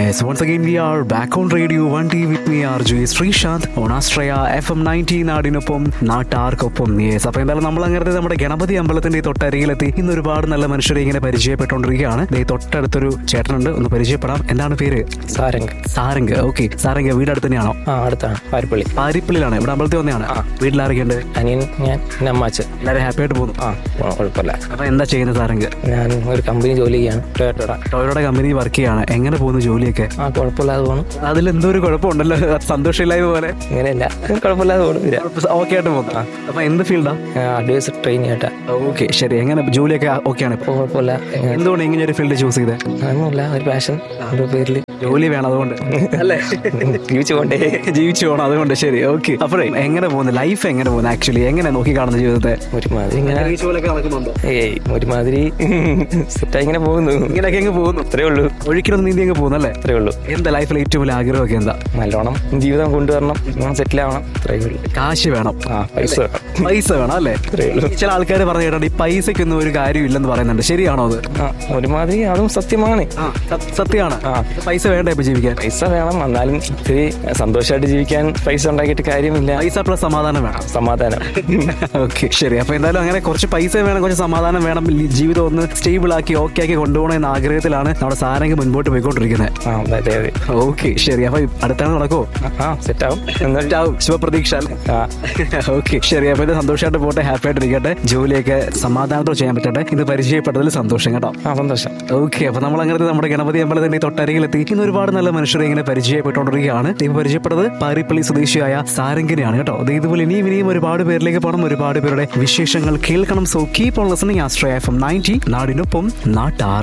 Yes, once again we are back on Radio 1T with me RJ Sreesanth on Astraya FM 90 നാടിനൊപ്പം നാട്ടാർക്കൊപ്പം yes അപ്പൊ എന്തായാലും നമ്മൾ അങ്ങനെ നമ്മുടെ ഗണപതി അമ്പലത്തിന്റെ ഈ തൊട്ടരികിലെത്തി ഇന്ന് ഒരുപാട് നല്ല മനുഷ്യരെ ഇങ്ങനെ പരിചയപ്പെട്ടുകൊണ്ടിരിക്കുകയാണ് ദേ തൊട്ടടുത്തൊരു ചേട്ടനുണ്ട് ഒന്ന് പരിചയപ്പെടാം എന്താണ് പേര് സാരംഗ് സാരംഗ് ഓക്കെ സാരംഗ് വീട് അടുത്ത് തന്നെയാണോ ആ അടുത്താണ് പാരിപ്പള്ളി പാരിപ്പള്ളിയിലാണ് ഇവിടെ അമ്പലത്തിൽ വന്നെയാണ് ആ. വീട്ടിലാരൊക്കെയുണ്ട് അനിയൻ ഞാൻ പിന്നെ അമ്മാച്ചൻ എല്ലാവരും ഹാപ്പി ആയിട്ട് പോകുന്നു ആ കുഴ- കുഴപ്പമില്ല അപ്പൊ എന്താ ചെയ്യുന്നത് സാരംഗ് ഞാൻ ഒരു കമ്പനി ജോലി ചെയ്യാണ് ടൊയോട്ടോടെ ടോയോടെ കമ്പനി വർക്ക് ചെയ്യാണ് എങ്ങനെ പോകുന്നു ജോലിയൊക്കെ ആ കുഴപ്പമില്ലാതെ പോകണം അതിൽ എന്തോ ഒരു കുഴപ്പമുണ്ടല്ലോ സന്തോഷമില്ലായ്മ പോലെ ഇങ്ങനെയല്ല കുഴപ്പമില്ലാതെ പോകണം ഇല്ല ഓക്കെ ആയിട്ട് പോകുന്നു അപ്പൊ എന്ത് ഫീൽഡാ അഡ്വൈസ് ട്രെയിൻ ആയിട്ടാ ഓക്കെ ശരി എങ്ങനെ ജോലിയൊക്കെ ഓക്കെ ആണ് ഇപ്പോൾ കുഴപ്പമില്ല ഇങ്ങനെ എന്തുകൊണ്ട് ഇങ്ങനെ ഒരു ഫീൽഡ് ചൂസ് ചെയ്തത് ഒന്നുമില്ല ഒരു പാഷൻ ഒരു പേരിൽ ജോലി വേണം അതുകൊണ്ട് അല്ലേ ജീവിച്ചു പോണ്ടേ ജീവിച്ചു പോകണം അതുകൊണ്ട് ശരി ഓക്കെ അപ്പോഴേ എങ്ങനെ പോകുന്നു ലൈഫ് എങ്ങനെ പോകുന്നു ആക്ച്വലി എങ്ങനെ നോക്കി കാണുന്ന ജീവിതത്തെ ഒരുമാതിരി ഇങ്ങനെ നടക്കുന്നുണ്ടോ ഏയ് ഒരുമാതിരി സെറ്റായി ഇങ്ങനെ പോകുന്നു ഇങ്ങനെയൊക്കെ അങ്ങ് പോകുന്നു അത്രേ ഉള്ളൂ ഒഴിക്കലൊന്നും നീന്തി അങ്ങ് പോകുന്നല്ലേ അത്രേ ഉള്ളൂ എന്താ ലൈഫിൽ ഏറ്റവും വലിയ ആഗ്രഹമൊക്കെ എന്താ നല്ലോണം ജീവിതം കൊണ്ടുവരണം സെറ്റിൽ ആവണം അത്രേ ഉള്ളൂ കാശ് വേണം ആ പൈസ വേണം പൈസ വേണം അല്ലേ അത്രേ ഉള്ളൂ ചില ആൾക്കാർ പറഞ്ഞു കേട്ടോ ഈ പൈസക്കൊന്നും ഒരു കാര്യമില്ലെന്ന് പറയുന്നുണ്ട് ശരിയാണോ അത് ആ ഒരുമാതിരി അതും സത്യമാണ് ആ സ- സത്യമാണ് ആ. പൈസ വേണ്ട ഇപ്പൊ ജീവിക്കാൻ പൈസ വേണം എന്നാലും ഇത്തിരി സന്തോഷമായിട്ട് ജീവിക്കാൻ പൈസ ഉണ്ടാക്കിയിട്ട് കാര്യമില്ല പൈസ പ്ലസ് സമാധാനം വേണം സമാധാനം ഓക്കെ ശരി അപ്പൊ എന്തായാലും അങ്ങനെ കുറച്ച് പൈസ വേണം കുറച്ച് സമാധാനം വേണം ലി- ജീവിതം ഒന്ന് സ്റ്റേബിൾ ആക്കി ഓക്കെ ആക്കി കൊണ്ടുപോകണം എന്ന ആഗ്രഹത്തിലാണ് നമ്മുടെ സാരംഗ് മുൻപോട്ട് പോയിക്കൊണ്ടിരിക്കുന്നത് ആ അതെ അതെ ഓക്കെ ശരി അപ്പൊ അടുത്താണ് നടക്കോ ആ സെറ്റാവും എന്നിട്ട് ശുഭപ്രതീക്ഷ അല്ലേ ആ ഓക്കെ ശരി അപ്പൊ ഇത് സന്തോഷമായിട്ട് പോട്ടെ ഹാപ്പി ആയിട്ട് ഇരിക്കട്ടെ ജോലിയൊക്കെ സമാധാനത്തോടെ ചെയ്യാൻ പറ്റട്ടെ ഇത് പരിചയപ്പെട്ടതിൽ സന്തോഷം കേട്ടോ ആ സന്തോഷം ഓക്കെ അപ്പൊ നമ്മൾ അങ്ങനെ നമ്മുടെ ഗണപതി അമ്പലത്തിന്റെ തൊട്ടരികിലെത്തി ഇന്ന് ഒരുപാട് നല്ല മനുഷ്യരെ ഇങ്ങനെ പരിചയപ്പെട്ടുകൊണ്ടിരിക്കുകയാണ് ഇപ്പൊ പരിചയപ്പെട്ടത് പാരിപ്പള്ളി സ്വദേശിയായ സാരംഗിനെയാണ് കേട്ടോ അത് ഇതുപോലെ ഇനിയും ഇനിയും ഒരുപാട് പേരിലേക്ക് പോകണം ഒരുപാട് പേരുടെ വിശേഷങ്ങൾ കേൾക്കണം സോ കീപ് ഓൺ ലിസണിങ് ആസ്ട്രയ എഫ് എം നയൻറ്റി നാടിനൊപ്പം നാട്ടാർ